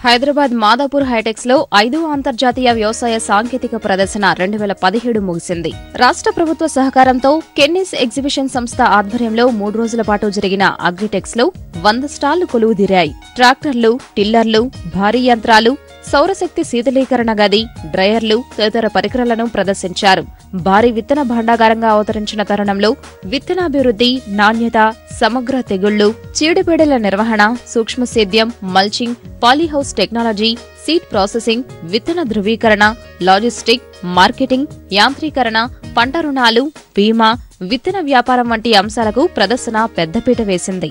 హైదరాబాద్ మాదాపూర్ హైటెక్స్ లో ఐదో అంతర్జాతీయ వ్యవసాయ సాంకేతిక ప్రదర్శన రెండు వేల పదిహేడు ముగిసింది రాష్ట్ర ప్రభుత్వ సహకారంతో కెన్నిస్ ఎగ్జిబిషన్ సంస్థ ఆధ్వర్యంలో మూడు రోజుల పాటు జరిగిన అగ్రిటెక్స్ లో వంద స్టాళ్లు కొలువుదీరాయి ట్రాక్టర్లు టిల్లర్లు భారీ యంత్రాలు సౌరశక్తి శీతలీకరణ గది డ్రయర్లు తదితర పరికరాలను ప్రదర్శించారు భారీ విత్తన భాండాగారంగా అవతరించిన తరుణంలో విత్తనాభివృద్ధి నాణ్యత సమగ్ర తెగుళ్లు చీడపీడల నిర్వహణ సూక్ష్మ సేద్యం mulching polyhouse technology seed processing విత్తన ధృవీకరణ లాజిస్టిక్ మార్కెటింగ్ యాంత్రీకరణ పంట రుణాలు బీమా విత్తన వ్యాపారం వంటి అంశాలకు ప్రదర్శన పెద్దపీట వేసింది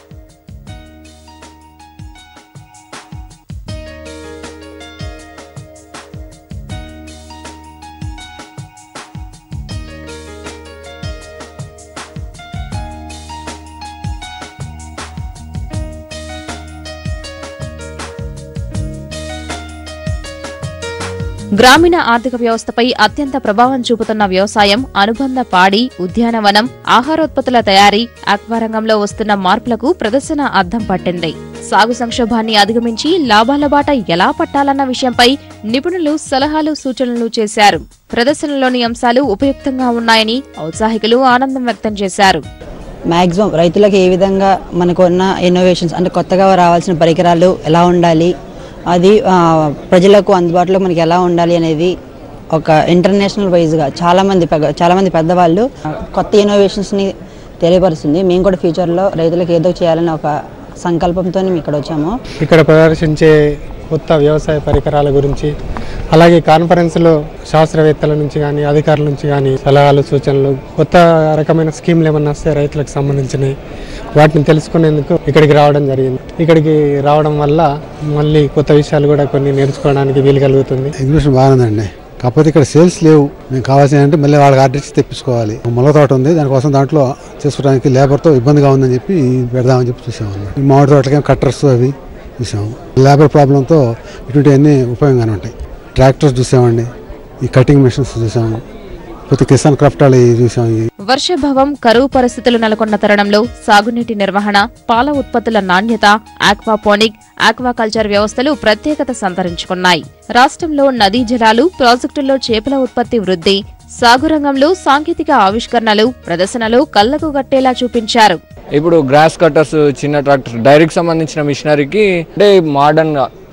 గ్రామీణ ఆర్థిక వ్యవస్థపై అత్యంత ప్రభావం చూపుతున్న వ్యవసాయం అనుబంధ పాడి ఉద్యానవనం ఆహారోత్పత్తుల తయారీ ఆక్వా రంగంలో వస్తున్న మార్పులకు ప్రదర్శన అద్దం పట్టింది సాగు సంక్షోభాన్ని అధిగమించి లాభాల బాట ఎలా పట్టాలన్న విషయంపై నిపుణులు సలహాలు సూచనలు చేశారు ప్రదర్శనలోని అంశాలు ఉపయుక్తంగా ఉన్నాయని ఔత్సాహికులు ఆనందం వ్యక్తం చేశారు మ్యాక్సిమం రైతులకు ఏ విధంగా మనకు ఉన్న ఇన్నోవేషన్స్ అంటే కొత్తగా రావాల్సిన పరికరాలు ఎలా ఉండాలి అది ఆ, ప్రజలకు అందుబాటులో మనకి ఎలా ఉండాలి అనేది ఒక ఇంటర్నేషనల్ వైజ్గా చాలామంది పెద్ద- చాలామంది పెద్దవాళ్ళు ఆ, కొత్త ఇన్నోవేషన్స్ని తెలియపరుస్తుంది మేము కూడా ఫ్యూచర్లో రైతులకు ఏదో చేయాలని ఒక సంకల్పంతో మేము ఇక్కడ వచ్చాము ఇక్కడ ప్రదర్శించే కొత్త వ్యవసాయ పరికరాల గురించి అలాగే కాన్ఫరెన్స్లో శాస్త్రవేత్తల నుంచి కానీ అధికారుల నుంచి కానీ సలహాలు సూచనలు కొత్త రకమైన స్కీమ్లు ఏమన్నా వస్తే రైతులకు సంబంధించినవి వాటిని తెలుసుకునేందుకు ఇక్కడికి రావడం జరిగింది ఇక్కడికి రావడం వల్ల మళ్ళీ కొత్త విషయాలు కూడా కొన్ని నేర్చుకోవడానికి వీలు కలుగుతుంది ఎగ్జిబిషన్ బాగుందండి కాకపోతే ఇక్కడ సేల్స్ లేవు మేము కావాల్సిన అంటే మళ్ళీ వాళ్ళకి ఆర్డర్ ఇచ్చి తెప్పించుకోవాలి ఒక మొలక తోట ఉంది దానికోసం దాంట్లో చేసుకోవడానికి లేబర్తో ఇబ్బందిగా ఉందని చెప్పి పెడదామని చెప్పి చూసాము ఈ మామిడి తోటలకి కట్టర్స్ అవి చూసాము లేబర్ ప్రాబ్లంతో ఇటువంటివన్నీ ఉపయోగంగానే ఉంటాయి ట్రాక్టర్స్ చూసామండి ఈ కటింగ్ మెషిన్స్ చూసాము కొత్త కిసాన్ క్రాఫ్ట్ వాళ్ళు చూసాము ఈ వర్షాభావం కరువు పరిస్థితులు నెలకొన్న తరుణంలో సాగునీటి నిర్వహణ పాల ఉత్పత్తుల నాణ్యత ఆక్వాపోనిక్ ఆక్వాకల్చర్ వ్యవస్థలు ప్రత్యేకత సంతరించుకున్నాయి రాష్ట్రంలో నదీ జలాలు ప్రాజెక్టుల్లో చేపల ఉత్పత్తి వృద్ధి సాగు రంగంలో సాంకేతిక ఆవిష్కరణలు ప్రదర్శనలో కళ్లకు గట్టేలా చూపించారు ఇప్పుడు గ్రాస్ కట్టర్స్ చిన్న ట్రాక్టర్ డైరీకి సంబంధించిన మిషనరీకి అంటే మోడర్న్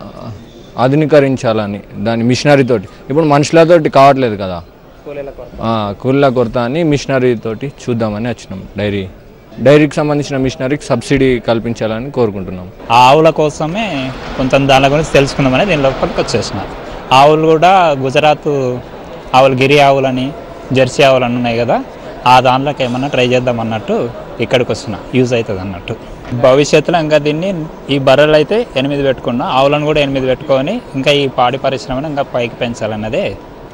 ఆధునీకరించాలని దాని మిషనరీ తోటి ఇప్పుడు మనుషులతోటి కావట్లేదు కదా ఆ, కూలీల కొరత అని మిషనరీ తోటి చూద్దామని వచ్చినాం డైరీ డైరీకి సంబంధించిన మిషనరీకి సబ్సిడీ కల్పించాలని కోరుకుంటున్నాం ఆ ఆవుల కోసమే కొంచెం దాని గురించి తెలుసుకుందామని దీని లోపలికి వచ్చేసిన ఆవులు కూడా గుజరాత్ ఆవులు గిరి ఆవులని జెర్సీ ఆవులని ఉన్నాయి కదా ఆ దాంట్లోకి ఏమన్నా ట్రై చేద్దాం అన్నట్టు ఇక్కడికి వస్తున్నా యూజ్ అవుతుంది అన్నట్టు భవిష్యత్తులో ఇంకా దీన్ని ఈ బర్రెలు అయితే ఎనిమిది పెట్టుకున్నా ఆవులను కూడా ఎనిమిది పెట్టుకొని ఇంకా ఈ పాడి పరిశ్రమను ఇంకా పైకి పెంచాలన్నదే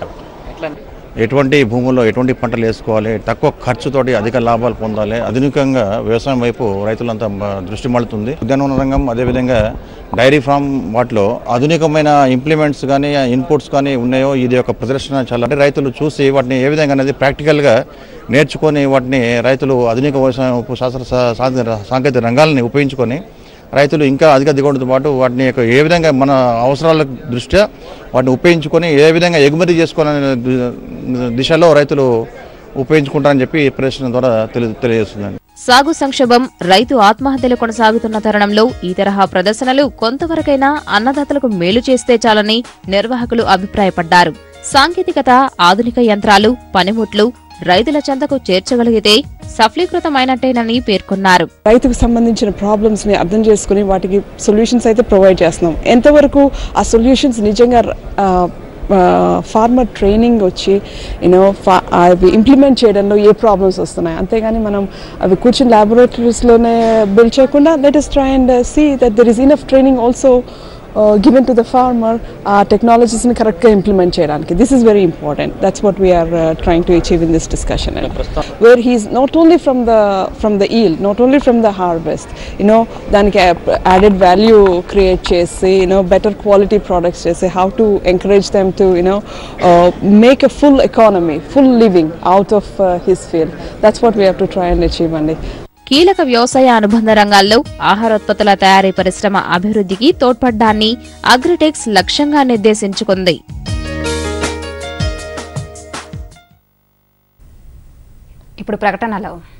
ఎటువంటి భూముల్లో ఎటువంటి పంటలు వేసుకోవాలి తక్కువ ఖర్చుతోటి అధిక లాభాలు పొందాలి ఆధునికంగా వ్యవసాయం వైపు రైతులంతా బ- దృష్టి మళ్లుతుంది ఉద్యానవన రంగం అదేవిధంగా డైరీ ఫామ్ వాటిలో ఆధునికమైన ఇంప్లిమెంట్స్ కానీ ఇన్పుట్స్ కానీ ఉన్నాయో ఇది ఒక ప్రదర్శన చాలా అంటే రైతులు చూసి వాటిని ఏ విధంగా అనేది ప్రాక్టికల్గా నేర్చుకొని వాటిని రైతులు ఆధునిక వ్యవసాయం ఉప- శాస్త్ర సా- సా- సాంకేతిక రంగాలని ఉపయోగించుకొని రైతులు ఇంకా అధిక దిగుబడితో పాటు వాటిని యొక్క ఏ విధంగా మన అవసరాల దృష్ట్యా వాటిని ఉపయోగించుకొని ఏ విధంగా ఎగుమతి చేసుకోవాలనే ది- దిశలో రైతులు ఉపయోగించుకుంటారని చెప్పి ఈ ప్రదర్శన ద్వారా తెలి తెలియజేస్తుందండి సాగు సంక్షోభం రైతు ఆత్మహత్యలు కొనసాగుతున్న తరుణంలో ఈ తరహా ప్రదర్శనలు కొంతవరకైనా అన్నదాతలకు మేలు చేస్తే చాలని నిర్వాహకులు అభిప్రాయపడ్డారు సాంకేతికత ఆధునిక యంత్రాలు పనిముట్లు రైతుల చెంతకు చేర్చగలిగితే సఫలీకృతమైనట్టేనని పేర్కొన్నారు రైతుకు సంబంధించిన ప్రాబ్లమ్స్ ని అర్థం చేసుకుని వాటికి సొల్యూషన్స్ అయితే ప్రొవైడ్ చేస్తున్నాం ఎంతవరకు ఆ సొల్యూషన్స్ నిజంగా ఫార్మర్ ట్రైనింగ్ వచ్చి యూనో అవి ఇంప్లిమెంట్ చేయడంలో ఏ ప్రాబ్లమ్స్ వస్తున్నాయి అంతేగాని మనం అవి కూర్చొని ల్యాబొరేటరీస్లోనే బిల్డ్ చేయకుండా let is try and see that there is enough training also given to the farmer ఆ టెక్నాలజీస్ని కరెక్ట్గా ఇంప్లిమెంట్ చేయడానికి this is very important that's what we're trying to achieve in this discussion where he's not only from the from the yield not only from the harvest you know దానికి added value create చేసి you know better quality products చేసి how to encourage them to you know make a full economy full living out of his field that's what we have to try and achieve అండి కీలక వ్యవసాయ అనుబంధ రంగాల్లో ఆహారోత్పత్తుల తయారీ పరిశ్రమ అభివృద్ధికి తోడ్పడ్డాన్ని అగ్రిటెక్స్ లక్ష్యంగా నిర్దేశించుకుంది ఇప్పుడు ప్రకటనలో